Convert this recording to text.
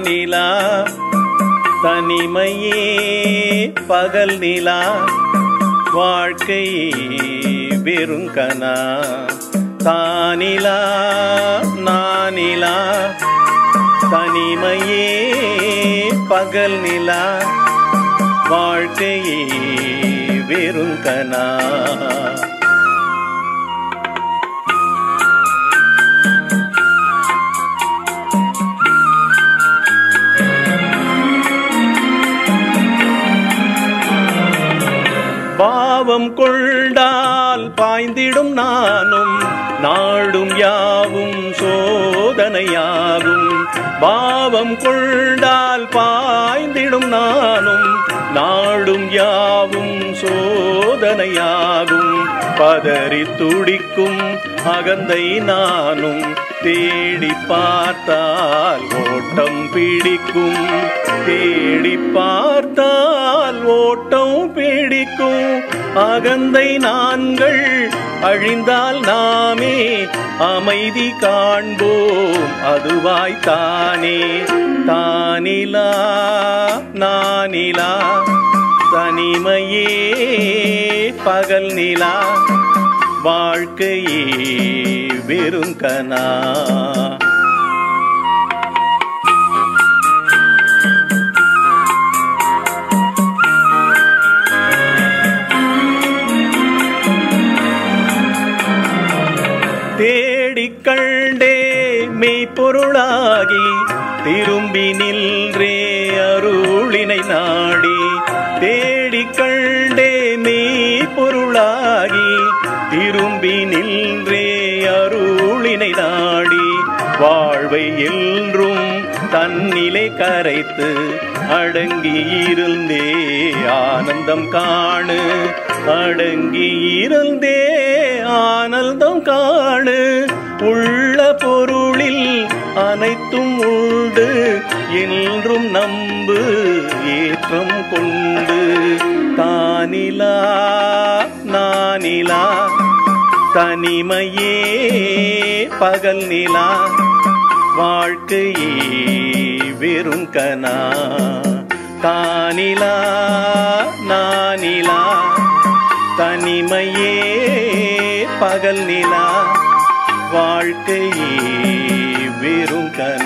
தானிலா தனிமையே பகல் நிலா வாழ்க்கை வெறுங்கனா தானிலா நானிலா தனிமையே பகல் நிலா வாழ்க்கையே வெறுங்கனா பாவம் கொண்டால் பாய்ந்திடும் நானும் நாடும் யாவும் சோதனையாகும் பாவம் கொண்டால் பாய்ந்திடும் நானும் நாடும் யாவும் சோதனையாகும் பதறி துடிக்கும் அகந்தை நானும் தேடி பார்த்தால் ஓட்டம் பிடிக்கும் தேடி பார்த்தால் ஓட்டம் பிடிக்கும் அகந்தை நான்கள் அழிந்தால் நாமே அமைதி காண்போம் அதுவாய் தானே தானிலா நானிலா தனிமையே பகல் நிலா வாழ்க்கையே வெறும் கனா தேடிக் கண்டே மெய்ப்பொருளாகி திரும்பி நின்றே அருளினை நாடி தேடிக் கண்டே மெய்ப்பொருளாகி திரும்பி நின்றே அருளினை நாடி வாழ்வை என்றும் தன்னிலை கரைத்து அடங்கி இருந்தே ஆனந்தம் காணு அடங்கி இருந்தே ஆனந்தம் காணு உள்ள பொருளில் அனைத்தும் உண்டு என்றும் நம்பு ஏற்றம் கொண்டு தானிலா நானிலா தனிமையே பகல் நிலா வாழ்க்கையே வெறும் கனா தானிலா நானிலா தனிமையே பகல் நிலா வாழ்க்கையே வெறும் கனா